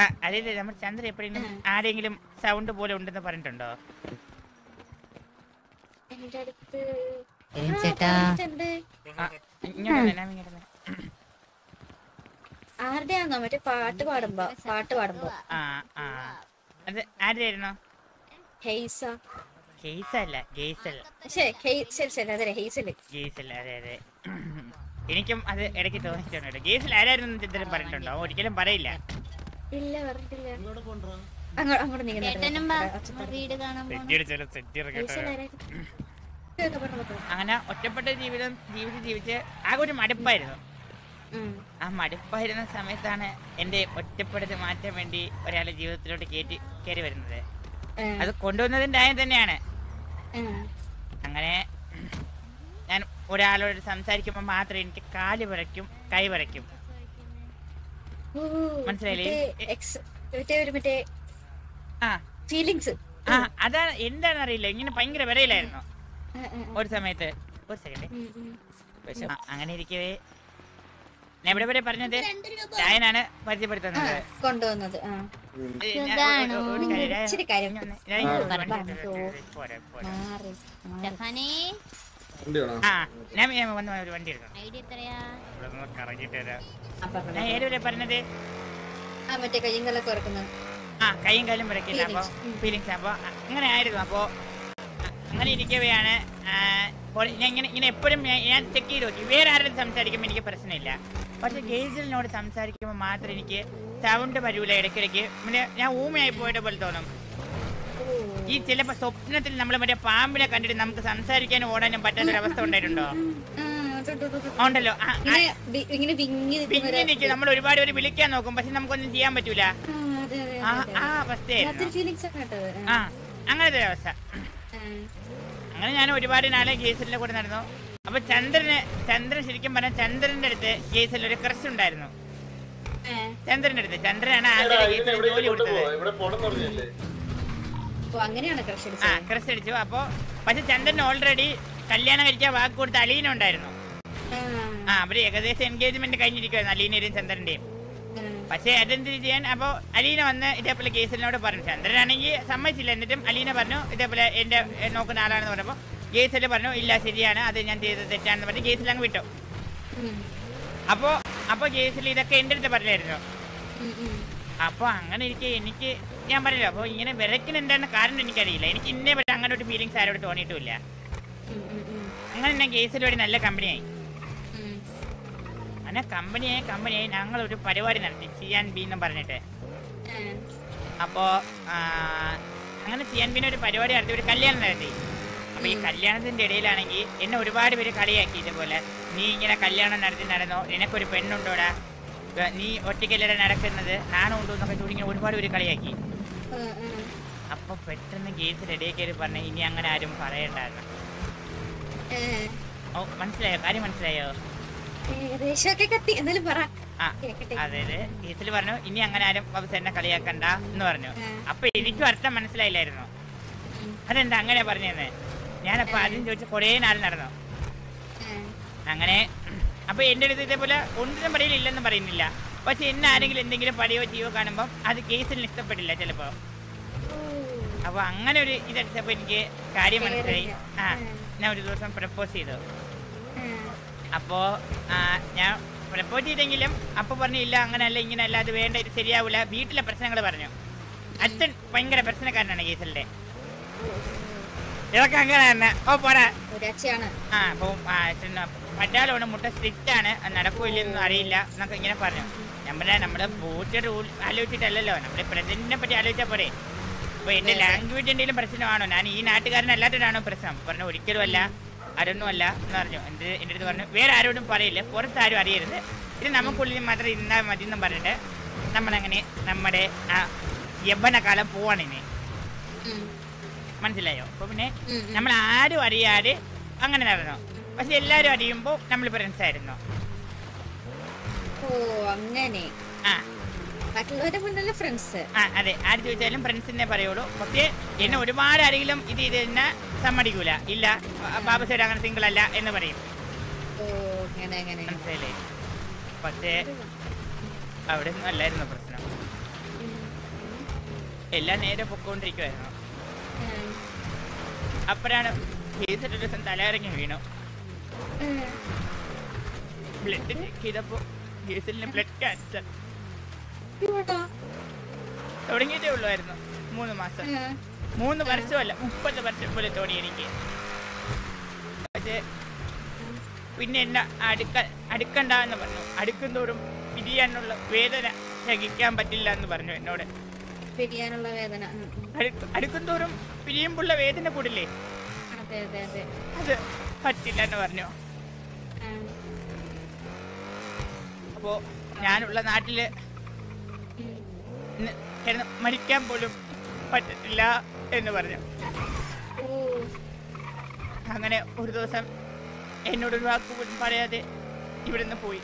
ആ അതെ നമ്മുടെ ചന്ദ്രൻ എപ്പോഴെങ്കിലും ആരെങ്കിലും സൗണ്ട് പോലെ ഉണ്ടെന്ന് പറഞ്ഞിട്ടുണ്ടോ എന്റെ അടുത്ത് ഏ, ആ, ചേട്ടാ പറഞ്ഞിട്ടുണ്ട്. ആ, ഇങ്ങോട്ട് വന്നേ, ഞാൻ ഇങ്ങോട്ട് വന്നേ. ആരുടെയാണോ മറ്റേ പാട്ട് പാടുമ്പോ പാട്ട് പാടുമ്പോ ആ ആ അത് ആരുടെയായിരുന്നു ഹെയ്സ കേസ് അല്ല ഗേസൽ ശേ ഹെയ് ശരി ശരി അതെ ഹെയ്സല് ഗേസൽ അതെ അതെ എനിക്കും അത് ഇടയ്ക്ക് തോന്നിയിട്ടുണ്ട് കേട്ടോ. ഗേസൽ ആരായിരുന്നു ചന്ദ്രൻ പറഞ്ഞിട്ടുണ്ടോ ഒരിക്കലും പറയില്ല ഇല്ല പറഞ്ഞിട്ടില്ല അങ്ങോട്ട് അങ്ങോട്ട് ചേട്ടനും വാ നീങ്ങുന്നുണ്ട് വീട് കാണാൻ പോണം സെറ്റിയടിച്ചാലോ, സെറ്റിയടി കേട്ടോ. ഹെയ്സൽ ആരായിരുന്നു ഇതൊക്കെ പറഞ്ഞോ, പറഞ്ഞോ. അങ്ങനെ ഒറ്റപ്പെട്ട ജീവിതം ജീവിച്ച് ജീവിച്ച് ആകെ ഒരു മടുപ്പായിരുന്നു ഉം. ആ മടുപ്പായിരുന്ന സമയത്താണ് എൻ്റെ ഒറ്റപ്പെടുത്തി മാറ്റാൻ വേണ്ടി ഒരാളെ ജീവിതത്തിലോട്ട് കയറ്റി കയറി വരുന്നത് ഏ, അത് കൊണ്ടുവന്നതിൻ്റെ ആയം തന്നെയാണ് ഏ. അങ്ങനെ ഞാൻ ഒരാളോട് സംസാരിക്കുമ്പോൾ മാത്രമേ എനിക്ക് കാല് വിറയ്ക്കും കൈ വിറയ്ക്കും ഓ, മനസ്സിലായില്ലേ? മറ്റേ ex- മറ്റേ ഒരു മറ്റേ ആ ഫീലിങ്സ് ആ അതാണ് എന്താണെന്ന് അറിയില്ല ഇങ്ങനെ ഭയങ്കര വിറയിലായിരുന്നു ഒരു സമയത്ത് ഒരു സെക്കൻഡ് പക്ഷെ ആ, അങ്ങനെ ഇരിക്കവേ ഞാൻ എവിടെ വരെ പറഞ്ഞത് രായനാണ് പരിചയപ്പെടുത്തുന്നത് കൊണ്ടുവന്നത് ആ ഏ, ഞാൻ സുഖാണോ? ഒരു- ഒരു കാര്യം, രായ- ഇച്ചിരി കാര്യം. ഞാൻ ഒന്ന് രായ ഇങ്ങോട്ട് പറ, വണ്ടി പറ. എടുത്ത് പോരെ, പോരെ. മാറി മാറി. സ്റ്റെഫാനേ വണ്ടിയാണോ ആ ഞാൻ ഞാൻ വന്ന് ഒരു വണ്ടി എടുക്കണം ഐഡി എത്രയാ ഇവിടെ ഒന്ന് കറങ്ങിട്ട് വരാം ആ, പറഞ്ഞോ. ഞാൻ ഏതുവരെ പറഞ്ഞത് ആ മറ്റേ കയ്യും കല്ലൊക്കെ ഉറക്കുന്നത് ആ കൈയും കാലും വിറക്കില്ല അപ്പൊ Feelings. ഉം. ഫീലിങ്സ് അപ്പൊ അ- അങ്ങനെ ആയിരുന്നു അപ്പൊ അ- അങ്ങനെ ഇരിക്കവെയാണ് ആ, പോളി- ഞാൻ ഇങ്ങനെ ഇങ്ങനെ എപ്പോഴും ഞാൻ ചെക്ക് ചെയ്ത് നോക്കി വേറെ ആരുടെ സംസാരിക്കുമ്പോൾ എനിക്ക് പ്രശ്നമില്ല പക്ഷെ ഗേജലിനോട് സംസാരിക്കുമ്പോൾ മാത്രം എനിക്ക് സൗണ്ട് വരൂല ഇടയ്ക്കിടയ്ക്ക് പിന്നെ ഞാൻ ഊമയായി പോയിട്ട് പോലെ തോന്നും ഈ ചിലപ്പോ സ്വപ്നത്തിൽ നമ്മൾ മറ്റേ പാമ്പിനെ കണ്ടിട്ട് നമുക്ക് സംസാരിക്കാനും ഓടാനും പറ്റാത്ത ഒരു അവസ്ഥ ഉണ്ടായിട്ടുണ്ടോ ആ, ഉണ്ട്, ഉണ്ട്, ഉണ്ട്, ഉണ്ട്. ഉണ്ടല്ലോ ആ, ആ, ഇങ്ങനെ വി- ഇങ്ങനെ വിങ്ങി നിൽക്കുന്ന പിന്നെ എനിക്ക് നമ്മൾ ഒരുപാട് പേര് വിളിക്കാൻ നോക്കും പക്ഷെ നമുക്കൊന്നും ചെയ്യാൻ പറ്റൂല ആ, അതെ, അതെ, ആ അതെ, ആ അതെ. അവസ്ഥയായിരുന്നു അതൊരു ഫീലിങ്സ് ആണ് കേട്ടോ അത്. ആ അങ്ങനത്തെ ഒരു അവസ്ഥ ആ. അങ്ങനെ ഞാൻ ഒരുപാട് നാളെ ഗേസലിന്റെ കൂടെ നടന്നു അപ്പൊ ചന്ദ്രന് ചന്ദ്രൻ ശരിക്കും പറഞ്ഞാൽ ചന്ദ്രന്റെ അടുത്ത് ഗേസലിൽ ഒരു ക്രഷ് ഉണ്ടായിരുന്നു ആ. ചന്ദ്രന്റെ അടുത്ത് ചന്ദ്രനാണ് എടാ, ആദ്യം ഇതിനെ ഗേസലിന് എവിടേക്ക് ജോലി കൊടുത്തത് കൊണ്ടുപോവാ? ഇവിടെ പോണെന്ന് പറഞ്ഞില്ലേ ഓ അങ്ങനെയാണ് ക്രഷ് ആ അടിച്ചത് ക്രഷ് അടിച്ചു അപ്പൊ പക്ഷെ ചന്ദ്രൻ ഓൾറെഡി കല്യാണം കഴിക്കാൻ വാക്ക് കൊടുത്ത അലീന ഉണ്ടായിരുന്നു ആ, ആ അവര് ഏകദേശം എൻഗേജ്മെന്റ് കഴിഞ്ഞിരിക്കുവായിരുന്നു അലീനയുടെയും ചന്ദ്രന്റെയും ആ. പക്ഷേ അതെന്ത് ചെയ്യാൻ അപ്പോൾ അലീന വന്ന് ഇതേപോലെ കേസിലിനോട് പറഞ്ഞു ചന്ദ്രനാണെങ്കിൽ സമ്മതിച്ചില്ല എന്നിട്ടും അലീന പറഞ്ഞു ഇതേപോലെ എൻ്റെ എ, നോക്കുന്ന ആളാണെന്ന് പറഞ്ഞപ്പോൾ കേസിൽ പറഞ്ഞു ഇല്ല ശരിയാണ് അത് ഞാൻ ചെയ്തത് തെറ്റാണെന്ന് പറഞ്ഞ് കേസിൽ അങ്ങ് വിട്ടു ഉം, അപ്പോൾ അപ്പോൾ കേസിൽ ഇതൊക്കെ എൻ്റെ അടുത്ത് പറഞ്ഞായിരുന്നു ഉം, ഉം. അപ്പോൾ അങ്ങനെ ഇരിക്കെ എനിക്ക് ഞാൻ പറഞ്ഞില്ല അപ്പോൾ ഇങ്ങനെ വിറയ്ക്കുന്ന എന്താണ് കാരണം എനിക്കറിയില്ല എനിക്ക് ഇന്നേ പറ്റി അങ്ങനെ ഒരു ഫീലിങ്സ് ആരോട് തോന്നിയിട്ടുമില്ല ഉം, ഉം, ഉം. അങ്ങനെ ഞാൻ കേസിൽ വഴി നല്ല കമ്പനിയായി ഉം. അങ്ങനെ കമ്പനിയായി കമ്പനിയായി ഞങ്ങൾ ഒരു പരിപാടി നടത്തി സി ആൻഡ് ബി എന്ന് പറഞ്ഞിട്ട് ആ. അപ്പോ ആ, അങ്ങനെ ചെയ്യാൻ പിന്നെ ഒരു പരിപാടി നടത്തി ഒരു കല്യാണം നടത്തി അപ്പൊ ഈ കല്യാണത്തിന്റെ ഇടയിലാണെങ്കിൽ എന്നെ ഒരുപാട് പേര് കളിയാക്കി ഇതുപോലെ നീ ഇങ്ങനെ കല്യാണം നടത്തി നടന്നോ നിനക്കൊരു പെണ്ണുണ്ടോടാ ഏ, നീ ഒറ്റയ്ക്കല്ലേ നടക്കുന്നത് നാണം ഉണ്ടോ എന്നൊക്കെ ചോദിച്ചു ഇങ്ങനെ ഒരുപാട് പേര് കളിയാക്കി ആ, ആ. അപ്പൊ പെട്ടെന്ന് ഗേറ്റ് റെഡിയാക്കി കയറി പറഞ്ഞു ഇനി അങ്ങനെ ആരും പറയണ്ടായിരുന്നു ഏ, ഓ മനസ്സിലായോ കാര്യം മനസ്സിലായോ ഏകദേശമൊക്കെ കത്തി എന്തായാലും പറ ആ കേക്കട്ടെ അതായത് ഗീസിൽ പറഞ്ഞു ഇനി അങ്ങനെ ആരും ബബ്സ് എന്നെ കളിയാക്കണ്ട എന്ന് പറഞ്ഞു ആ. അപ്പൊ എനിക്കും അർത്ഥം മനസ്സിലായില്ലായിരുന്നു ഉം. അതെന്താ അങ്ങനെ പറഞ്ഞതെന്ന് ഞാനപ്പോ ആദ്യം ചോദിച്ചു കുറേ നാൾ നടന്നു ആ. അങ്ങനെ അപ്പൊ എന്റെ അടുത്ത് ഇതേപോലെ ഒന്നിനും പടിയിൽ ഇല്ലെന്ന് പറയുന്നില്ല പക്ഷെ എന്നെ ആരെങ്കിലും എന്തെങ്കിലും പടിയോ ചെയ്യോ കാണുമ്പോൾ അത് കേസിന് ഇഷ്ടപ്പെട്ടില്ല ചിലപ്പോ ഓ. അപ്പൊ അങ്ങനെ ഒരു ഇതെടുത്തപ്പോ എനിക്ക് കാര്യം മനസ്സിലായി ആ ഉം. ഞാൻ ഒരു ദിവസം പ്രപ്പോസ് ചെയ്തു ആ. അപ്പോ ആ, ഞാൻ പ്രപ്പോസ് ചെയ്തെങ്കിലും അപ്പൊ പറഞ്ഞു ഇല്ല അങ്ങനെയല്ല ഇങ്ങനെയല്ല അത് വേണ്ട ഇത് ശരിയാവില്ല വീട്ടിലെ പ്രശ്നങ്ങൾ പറഞ്ഞു അച്ഛൻ ഭയങ്കര പ്രശ്നക്കാരനാണ് കേസലിന്റെ ഇതൊക്കെ അങ്ങനെ തന്നെ ഓ പോരാ ഒരാഴ്ചയാണ് ആ അപ്പൊ പറ്റാലോണ് മുട്ട സ്ട്രിക്റ്റ് ആണ് അത് നടക്കൂല്ലെന്നും അറിയില്ല എന്നൊക്കെ ഇങ്ങനെ പറഞ്ഞു നമ്മുടെ നമ്മള് ഫ്യൂച്ചർ റൂൾ ആലോചിച്ചിട്ടല്ലല്ലോ നമ്മുടെ പ്രസിഡന്റിനെ പറ്റി ആലോചിച്ചാൽ പോരെ അപ്പൊ എന്റെ ലാംഗ്വേജ് എന്തെങ്കിലും പ്രശ്നമാണോ ഞാൻ ഈ നാട്ടുകാരനല്ലാത്തതാണോ പ്രശ്നം പറഞ്ഞു ഒരിക്കലും അല്ല ആരൊന്നും അല്ല എന്ന് പറഞ്ഞു എന്റെ എന്റെ അടുത്ത് പറഞ്ഞു വേറെ ആരോടും പറയില്ല പുറത്താരും അറിയരുത് ഇത് നമുക്കുള്ളിൽ മാത്രം ഇരുന്നാൽ മതി എന്നും പറഞ്ഞിട്ട് നമ്മളങ്ങനെ നമ്മുടെ ആ യൗവനകാലം പോവാണ് ഇനി ഉം. മനസ്സിലായോ അപ്പൊ പിന്നെ ഉം, ഉം. നമ്മൾ ആരും അറിയാതെ അങ്ങനെ നടന്നു പക്ഷെ എല്ലാരും അറിയുമ്പോൾ നമ്മൾ ഫ്രണ്ട്സ് ആയിരുന്നു ഓ അങ്ങനെ ആ മറ്റുള്ളവരുടെ മുന്നിലെ ഫ്രണ്ട്സ് ആ അതെ ആര് ചോദിച്ചാലും ഫ്രണ്ട്സിനെ പറയുള്ളൂ പക്ഷേ എന്നെ ഒരുപാട് ആരെങ്കിലും ഇത് ഇത് തന്നെ സമ്മതിക്കൂല ഇല്ല ബാബുസേട് അങ്ങനെ സിംഗിൾ അല്ല എന്ന് പറയും ഓ അങ്ങനെ അങ്ങനെ മനസ്സിലായില്ലേ പക്ഷേ അവിടെ ഒന്നും അല്ലായിരുന്നു പ്രശ്നം ഉം. എല്ലാം നേരെ പൊക്കോണ്ടിരിക്കുമായിരുന്നു ഉം. അപ്പോഴാണ് കേസിൽ ഒരു ദിവസം തലയിറങ്ങി വീണു ഉം. ബ്ലഡ് ചെക്ക് ചെയ്തപ്പോ കേസിലിന് ബ്ലഡ് ക്യാൻസർ ഇവിടാ. തുടങ്ങിയിട്ടേ ഉള്ളുമായിരുന്നു മൂന്ന് മാസം ഉം. മൂന്ന് വർഷമല്ല മുപ്പത് വർഷം പോലെ തോന്നി എനിക്ക് പക്ഷേ പിന്നെ എന്നെ അടുക്ക അടുക്കണ്ട എന്ന് പറഞ്ഞു അടുക്കും തോറും പിരിയാനുള്ള വേദന സഹിക്കാൻ പറ്റില്ല എന്ന് പറഞ്ഞു എന്നോട് പിരിയാനുള്ള വേദന ഉം, ഉം. അടുക്ക- അടുക്കും തോറും പിരിയുമ്പോഴുള്ള വേദന കൂടില്ലേ അതെ അതെ അതെ അത് പറ്റില്ല എന്ന് പറഞ്ഞു ഉം. അപ്പോ ഞാനുള്ള നാട്ടില് ഉം. ഇന്ന് കിടന്ന് മരിക്കാൻ പോലും പറ്റത്തില്ല എന്ന് പറഞ്ഞു ഓ അങ്ങനെ ഒരു ദിവസം എന്നോടൊരു വാക്ക് പോലും പറയാതെ ഇവിടുന്ന് പോയി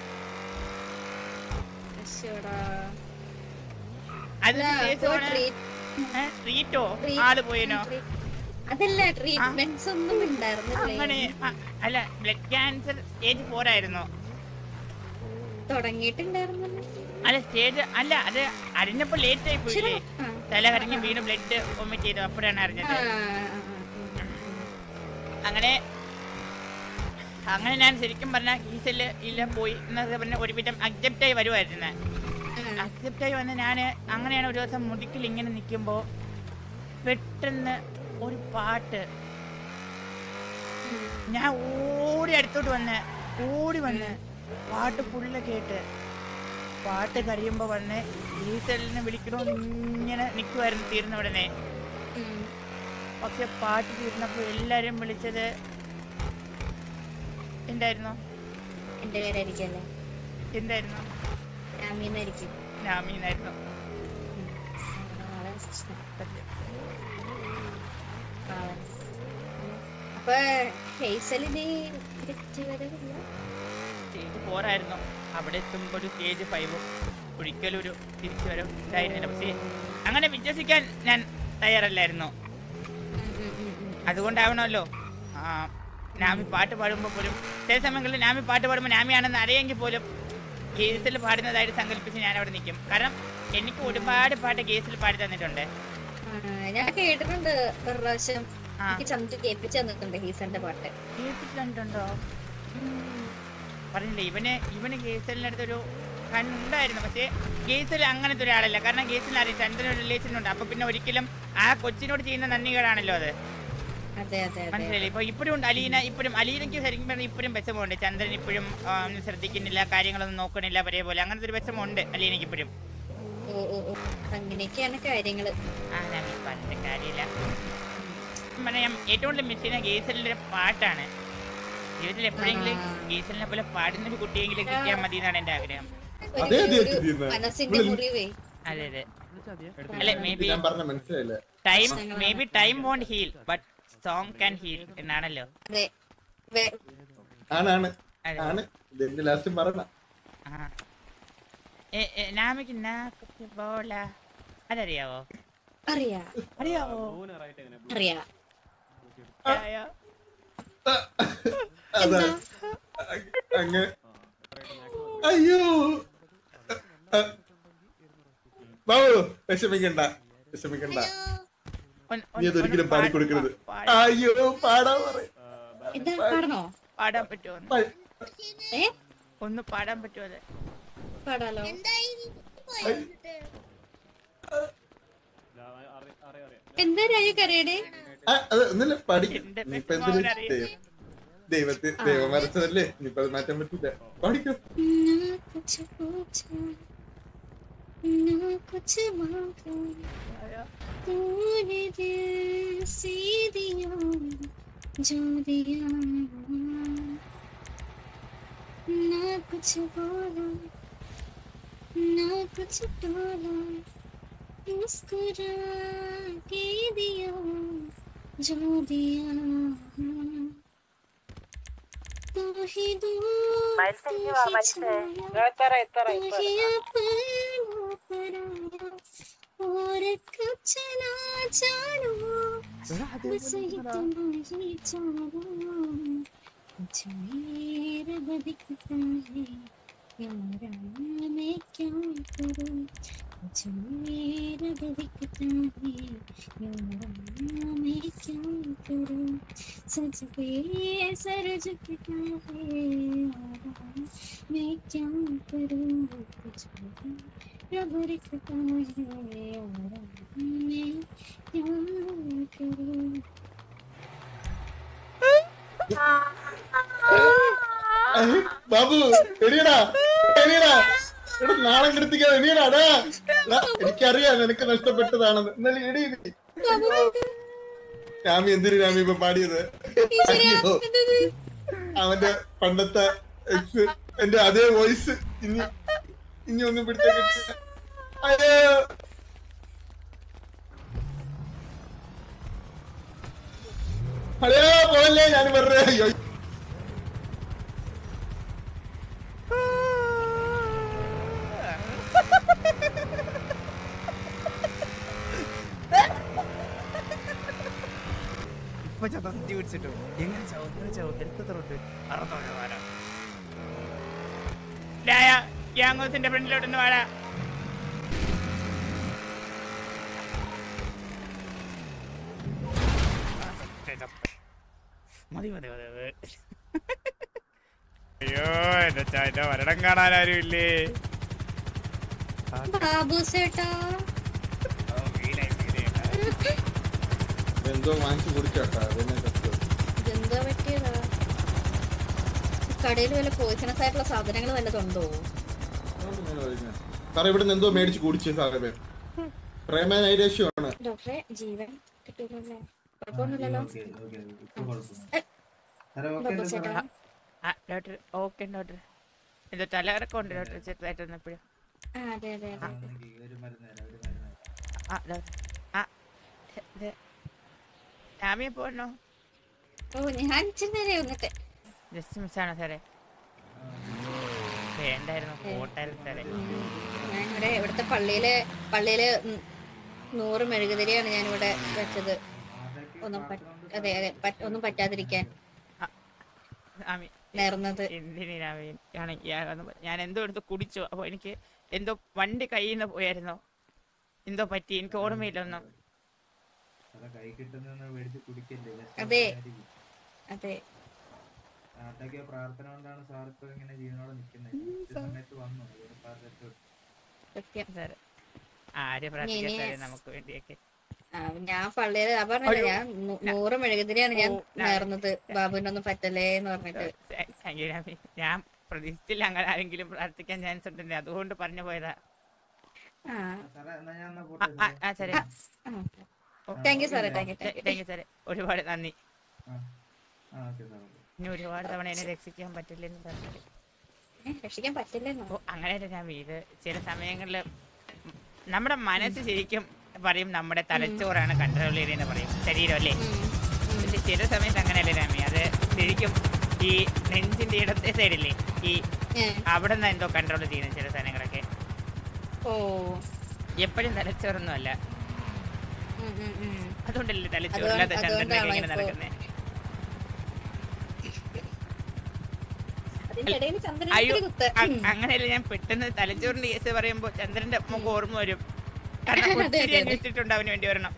ഈശ്വരാ. അതിന് അല്ല, അപ്പൊ ശേഷമാണ് treat- ഏ, ട്രീറ്റോ treat- ആള് പോയിനോ treat- അതല്ല ട്രീറ്റ്മെന്റ്സ് ഒന്നും ഉണ്ടായിരുന്നില്ലേ അങ്ങനെ ആ, അല്ല ബ്ലഡ് ക്യാൻസർ സ്റ്റേജ് ഫോർ ആയിരുന്നു തുടങ്ങിയിട്ടുണ്ടായിരുന്നല്ലോ അല്ല സ്റ്റേജ് അല്ല അത് അറിഞ്ഞപ്പോ ലേറ്റ് ആയി പോയില്ലേ ആ. തല കറങ്ങി വീണ് ബ്ലഡ് വൊമിറ്റ് ചെയ്തു അപ്പോഴാണ് ആ, അറിഞ്ഞത് ആ, ആ, അങ്ങനെ അങ്ങനെ ഞാൻ ശരിക്കും പറഞ്ഞ കീസിൽ ഇല്ല പോയി എന്നൊക്കെ പറഞ്ഞ ഒരുവിധം അക്സെപ്റ്റ് ആയി വരുമായിരുന്നു ആ. അക്സെപ്റ്റ് ആയി വന്ന് ഞാൻ അങ്ങനെയാണ് ഒരു ദിവസം മുതുക്കിൽ ഇങ്ങനെ നിൽക്കുമ്പോൾ പെട്ടെന്ന് ഒരു പാട്ട് ഉം. ഞാൻ ഓടി അടുത്തോട്ട് വന്ന് ഓടി വന്ന് പാട്ട് ഫുള്ള് കേട്ട് പാട്ട് കഴിയുമ്പോൾ വന്ന് ഈസലിനെ വിളിക്കണമെന്ന് ഇങ്ങനെ നിൽക്കുമായിരുന്നു തീർന്ന ഉടനെ ഉം. പക്ഷെ പാട്ട് തീർന്നപ്പോൾ എല്ലാവരും വിളിച്ചത് എന്തായിരുന്നു എന്റെ പേരായിരിക്കല്ലേ എന്തായിരുന്നു രാമീന്നായിരിക്കും നാമീന്നായിരുന്നു നാളെ കൃഷ്ണൻ. പാവം. അപ്പൊ ഹെയ്സലിന് തിരിച്ചു വരവില്ല സ്റ്റേജ് ഫോറായിരുന്നു അവിടെ എത്തുമ്പോൾ ഒരു സ്റ്റേജ് ഫൈവും ഒരിക്കലും ഒരു തിരിച്ചു വരവ് ഉണ്ടായിരുന്നില്ല പക്ഷേ അങ്ങനെ വിശ്വസിക്കാൻ ഞാൻ തയ്യാറല്ലായിരുന്നു ഉം, ഉം, ഉം, ഉം. അതുകൊണ്ടാവണമല്ലോ ആ, നാമി പാട്ട് പാടുമ്പോൾ പോലും ചില സമയങ്ങളിൽ നാമി പാട്ട് പാടുമ്പോൾ നാമിയാണെന്ന് അറിയെങ്കിൽ പോലും കേസിൽ പാടുന്നതായിട്ട് സങ്കല്പിച്ച് ഞാൻ അവിടെ നിൽക്കും കാരണം എനിക്ക് ഒരുപാട് പാട്ട് കേസിൽ പാടി തന്നിട്ടുണ്ട് ആ, ഞാൻ കേട്ടിട്ടുണ്ട് ഒരു പ്രാവശ്യം ആ എനിക്ക് ചന്തു കേൾപ്പിച്ചു തന്നിട്ടുണ്ട് ഹീസന്റെ പാട്ട് കേസിൽ കണ്ടിട്ടുണ്ടോ പറഞ്ഞില്ലേ ഇവന് ഇവന് കേസലിൻ്റെ അടുത്തൊരു കണ്ണുണ്ടായിരുന്നു പക്ഷേ കേസിൽ അങ്ങനത്തെ ഒരാളല്ല കാരണം കേസിൽ അറിയാം ചന്ദ്രൻ റിലേഷൻ ഉണ്ട് അപ്പൊ പിന്നെ ഒരിക്കലും ആ കൊച്ചിനോട് ചെയ്യുന്ന നന്ദികേടാണല്ലോ അത് അതെ അതെ അതെ മനസ്സിലായില്ലേ ഇപ്പൊ ഇപ്പോഴും ഉണ്ട് അലീന ഇപ്പോഴും അലീനയ്ക്ക് ശരിക്കും പറഞ്ഞാൽ ഇപ്പോഴും വിഷമമുണ്ട് ചന്ദ്രൻ ഇപ്പോഴും ആ, ഒന്നും ശ്രദ്ധിക്കുന്നില്ല കാര്യങ്ങളൊന്നും നോക്കണില്ല ഒരേ പോലെ അങ്ങനത്തെ ഒരു വിഷമമുണ്ട് അലീനയ്ക്ക് ഇപ്പോഴും ഓ ഓ ഓ അങ്ങനെയൊക്കെയാണ് കാര്യങ്ങള് ആ ഞാൻ ഈ പറഞ്ഞ കാര്യമില്ല പറഞ്ഞാൽ ഞാൻ ഏറ്റവും കൂടുതൽ മിസ് ചെയ്യുന്ന ഗേസലിന്റെ പാട്ടാണ് ജീവിതത്തിൽ എപ്പോഴെങ്കിലും ആ. ഗേസലിനെ പോലെ പാടുന്ന ഒരു കുട്ടിയെങ്കിലും കിട്ടിയാൽ മതി എന്നാണ് എന്റെ ആഗ്രഹം ഒരു- അതെ, അതെ, ഒരു അതെ, അതെ. മനസ്സിന്റെ വിളി- മുറിവേ അതെ അതെ അല്ലെ മേ ബി ഞാൻ പറഞ്ഞ മനസ്സിലായില്ല time may be time won't heal but song can heal എന്നാണല്ലോ അതെ വേ- ആണാണ് അതെ. ആണ് ഇതിന്റെ ലാസ്റ്റ് പറയണ ആ. ഏ, ഏ, നാമിക്ക് നാ കുത്തി ബോള അതറിയാവോ അറിയാ അറിയാവോ അറിയാ ആയോ? അതാ അങ്ങ് അയ്യോ ബാബു വിഷമിക്കണ്ട വിഷമിക്കണ്ട ഒന്ന്- നീ ഒന്ന് അതൊരിക്കലും ഒന്ന് പാടി പാ- കൊടുക്കരുത് പാ- അയ്യോ പാടാ പറയും എന്താ പാടണോ പാടാൻ പറ്റുമോ ഒന്ന്? ഏ ഒന്ന് പാടാൻ പറ്റുമോ അത് പാടാലോ എന്താ രാജ കരയുടെ അത് ഒന്നല്ല പഠിക്കും എന്റെ ഇനിയിപ്പൊ വിഷമം എന്തിന് അവനറിയാം. ദൈവം ദൈവത്തെ ദൈവം വരച്ചതല്ലേ ഇനിയിപ്പൊ അത് മാറ്റാൻ പറ്റില്ല പഠിക്കും ना कुछ पूछा ना कुछ मांगा तूने दिल से दिया जो दिया ना कुछ बोला ना कुछ टोला मुस्कुरा के दिया जो दिया तू ही दूर तू ही छाया और कुछ ना जानो बस ही तुम ही जानो मुझे रब दिखता है यारा मैं क्या करूं जो मेरा दिखता है यारा मैं क्या करूं सच पे सर झुकता है यारा मैं क्या करूं तुझको रब रखता है यारा मैं क्या करूं ഏഹ്, ബാബു എടിയടാ എടിയടാ എടാ നാളെ കെടുത്തിക്കാ എടിയടാടാ എടാ, എനിക്കറിയാം നിനക്ക് നഷ്ടപ്പെട്ടതാണെന്ന് എന്നാലും എടി എടി. രാമി എന്തിനു രാമി ഇപ്പൊ പാടിയത് അയ്യോ അവന്റെ പണ്ടത്തെ ex, എന്റെ അതേ വോയിസ് ഇനി ഇനി ഒന്നും പിടിച്ച കിട്ടില്ല അയ്യോ അയ്യോ പോയല്ലേ ഞാൻ വെറുതെ അയ്യോ ഇപ്പൊ ചത്തി പിടിച്ചിട്ടു എങ്ങനെ ചാവും എങ്ങനെ ചാവും എടുത്തറുണ്ട് അറുന്നൂറ് വാരാ ഗ്യാങ്ങോസിന്റെ ഫ്രണ്ടിലോട്ടൊന്ന് വാടാ മതി മതി മതി മതി അയ്യോ എന്റെ ചായന്റെ മരണം കാണാൻ ആരും ഇല്ലേ ബാബു ചേട്ടാ ഓ, വീലായി, വീലായി. എന്തോ വാങ്ങിച്ചു കുടിക്കാട്ടാ അതന്നെ സത്യം ഇതെന്താ പറ്റിയതാ കടയിൽ വല്ല പോയിസണസ് ആയിട്ടുള്ള സാധനങ്ങൾ വല്ലതുണ്ടോ സാറേ ഇവിടുന്ന് എന്തോ മേടിച്ച് കുടിച്ചു സാറേ പ്രേമ നൈരാശ്യമാണ് ഡോക്ടറെ ജീവൻ കിട്ടൂലല്ലേ കുഴപ്പമൊന്നുമില്ലല്ലോ ബാബു ചേട്ടാ ആ ഡോക്ടർ ഓക്കെ ഡോക്ടർ എന്തോ തലകറക്കം ഉണ്ട് ഡോക്ടർ ചെറുതായിട്ടൊന്ന് എപ്പോഴും ആ അതെ അതെ അതെ ആ ഡോക്ടർ ആ ഇത് രാമിയെ പോകണോ ഓ ഞാൻ ഇച്ചിരി നേരെ വന്നിട്ട് ജസ്റ്റ് മിസ്സാണോ സാറേ വേണ്ടായിരുന്നു പോട്ടായിരുന്നു സാറേ ഞാൻ ഇവിടെ ഇവിടുത്തെ പള്ളിയിലെ പള്ളിയില് ഉം നൂറ് മെഴുകുതിരിയാണ് ഞാൻ ഇവിടെ വെച്ചത് ഒന്നും പറ്റ- അതെ അതെ പറ്റ- ഒന്നും പറ്റാതിരിക്കാൻ രാമി നേർന്നത് എന്തിനു രാമി ആണെങ്കിൽ ഞാൻ എന്തോ എടുത്ത് കുടിച്ചു അപ്പോൾ എനിക്ക് എന്തോ വണ്ടി കയ്യിൽ നിന്ന് പോയായിരുന്നോ എന്തോ പറ്റി എനിക്ക് ഓർമ്മയില്ല ഒന്നും കൈ കിട്ടുന്ന മേടിച്ച് കുടിക്കല്ലേ just അതെ. ആയിരിക്കും. അതെ അതൊക്കെ പ്രാർത്ഥന കൊണ്ടാണ് സാർ ഇപ്പൊ ഇങ്ങനെ ജീവനോടെ നിൽക്കുന്നത് സമയത്ത് വന്നു അതുകൊണ്ട് പറഞ്ഞിട്ട് സത്യം സാറേ ആര് പ്രാർത്ഥിക്കാൻ ഇനി- സാറേ നമുക്ക് വേണ്ടിയൊക്കെ ആ, ഞാൻ പള്ളിയില് ഞാൻ പറഞ്ഞില്ല അയ്യോ. ഞാൻ നൂ- നൂറ് മെഴുകുതിരിയാണ് ഞാൻ ഓ, ഞാൻ- നേർന്നത് ബാബുവിനൊന്നും പറ്റല്ലേ എന്ന് പറഞ്ഞിട്ട് താങ്ക് യു രാമി ഞാൻ പ്രതീക്ഷിച്ചില്ല അങ്ങനെ ആരെങ്കിലും പ്രാർത്ഥിക്കാൻ ചാൻസ് ഉണ്ടെന്ന് അതുകൊണ്ട് പറഞ്ഞു പോയതാ ആ സാറേ എന്നാ ഞാൻ എന്നാ ആ, പോട്ടെ ആ, ആ സാറേ താങ്ക് യു സാറേ thank you thank you thank you സാറേ ഒരുപാട് നന്ദി ആ ആ ഓക്കെ സാർ ഓക്കെ ഇനി ഒരുപാട് തവണ എന്നെ രക്ഷിക്കാൻ പറ്റില്ലെന്ന് പറഞ്ഞിട്ട് ഏ, രക്ഷിക്കാൻ പറ്റില്ലെന്നോ ഓ അങ്ങനെയല്ല ഞാൻ ഇത് ചില സമയങ്ങളിൽ നമ്മുടെ മനസ്സ് ശരിക്കും പറയും നമ്മുടെ തലച്ചോറാണ് കൺട്രോൾ ചെയ്തതെന്ന് പറയും ശരീരം അല്ലേ ഉം, ഉം. പക്ഷെ ചില സമയത്ത് അങ്ങനെയല്ലേ രാമി അത് ശരിക്കും ഈ നെഞ്ചിന്റെ ഇടത്തെ സൈഡില്ലേ ഈ ഏ, അവിടെ നിന്ന് എന്തോ കൺട്രോൾ ചെയ്യുന്ന ചില സാധനങ്ങളൊക്കെ ഓ എപ്പോഴും തലച്ചോറൊന്നും അല്ല ഉം, ഉം, ഉം. അതുകൊണ്ടല്ലേ അതുകൊണ്ട്- തലച്ചോറില്ലാത്ത ചന്ദ്രനൊക്കെ അതുകൊണ്ടാണോ ഇങ്ങനെ ഇപ്പോ- നടക്കുന്നത് അതിന്റെ ഇടയിൽ ചന്ദ്രൻ അയ്യോ ഇത്തിരി കുത്ത് അ- ഉം. അങ്ങനെയല്ല ഞാൻ പെട്ടെന്ന് തലച്ചോറിന്റെ കേസ് പറയുമ്പോ ചന്ദ്രന്റെ മുഖം ഓർമ്മ വരും കാരണം അതെ, ഒത്തിരി അതെ, അതെ. അന്വേഷിച്ചിട്ടുണ്ട് അവന് വേണ്ടി വരണം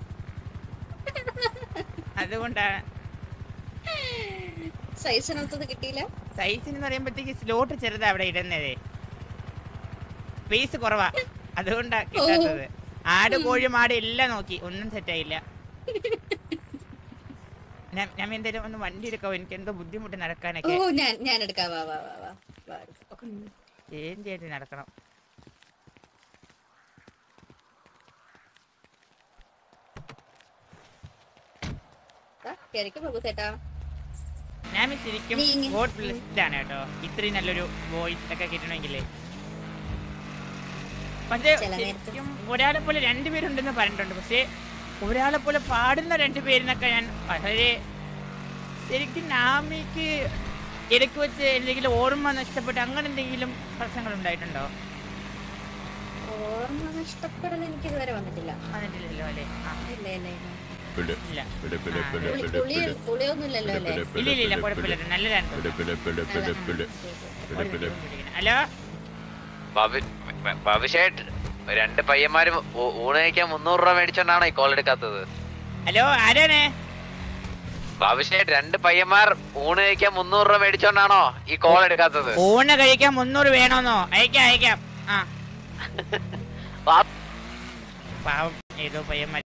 അതുകൊണ്ടാണ് സൈസിനൊത്തത് കിട്ടിയില്ല സൈസ് എന്ന് പറയുമ്പോഴത്തേക്ക് സ്ലോട്ട് ചെറുതാ അവിടെ ഇടുന്നതേ സ്പേസ് കുറവാ അതുകൊണ്ടാ കിട്ടാത്തത് ആട് കോഴി മാട് എല്ലാം നോക്കി ഒന്നും സെറ്റായില്ല ഞാൻ ഞാൻ എന്തായാലും ഒന്ന് വണ്ടി എടുക്കാവോ എനിക്ക് എന്തോ ബുദ്ധിമുട്ട് ഓ നടക്കാനൊക്കെ ഞാൻ ഞാൻ എടുക്കാം വാ വാ വാ വാ വാ ഉം. ചേഞ്ച് ചെയ്ത് നടക്കണം ദാ, കേറിക്കോ ബാബു ചേട്ടാ ഞാൻ ശരിക്കും നീ ഇങ്ങ- ഗോഡ് ബ്ലെസ്ഡ് ആണ് കേട്ടോ ഇത്രയും നല്ലൊരു വോയിസ് ഒക്കെ കിട്ടണമെങ്കിലേ പക്ഷേ ചില നേരത്ത് ശരിക്കും ഒരാളെ പോലെ രണ്ടുപേരുണ്ടെന്ന് പറഞ്ഞിട്ടുണ്ട് പക്ഷേ ഒരാളെ പോലെ പാടുന്ന രണ്ടുപേരിനൊക്കെ ഞാൻ വളരെ ശരിക്കും നാമിക്ക് ഇടയ്ക്ക് വെച്ച് എന്തെങ്കിലും ഓർമ്മ നഷ്ടപ്പെട്ട് അങ്ങനെ എന്തെങ്കിലും പ്രശ്നങ്ങൾ ഉണ്ടായിട്ടുണ്ടോ ഓർമ്മ നഷ്ടപ്പെടൽ എനിക്ക് ഇതുവരെ വന്നിട്ടില്ല വന്നിട്ടില്ലല്ലോ അല്ലേ ആ ഇല്ല ഇല്ല ഇല്ല ഇല്ല ആ, പുളി പുളി പുളിയൊന്നും ഇല്ലല്ലോ അല്ലേ ഇല്ല ഇല്ല ഇല്ല കുഴപ്പമില്ല നല്ലതാണ് അതാണ്. ഹലോ ബാബുഷേട്ട് രണ്ട് പയ്യന്മാരും ഊ- ഊണ് കഴിക്കാൻ മുന്നൂറ് രൂപ മേടിച്ചോണ്ടാണോ ഈ കോൾ എടുക്കാത്തത് ഹലോ ആരാണ് ബാബുഷേ രണ്ട് പയ്യന്മാർ ഊണ് കഴിക്കാൻ മുന്നൂറ് രൂപ മേടിച്ചോണ്ടാണോ ഈ കോൾ എടുക്കാത്തത് ഊണ് കഴിക്കാൻ മുന്നൂറ് വേണോന്നോ അയക്കാം അയക്കാം ആ ബാ- പാവം ഏതോ പയ്യന്മാർ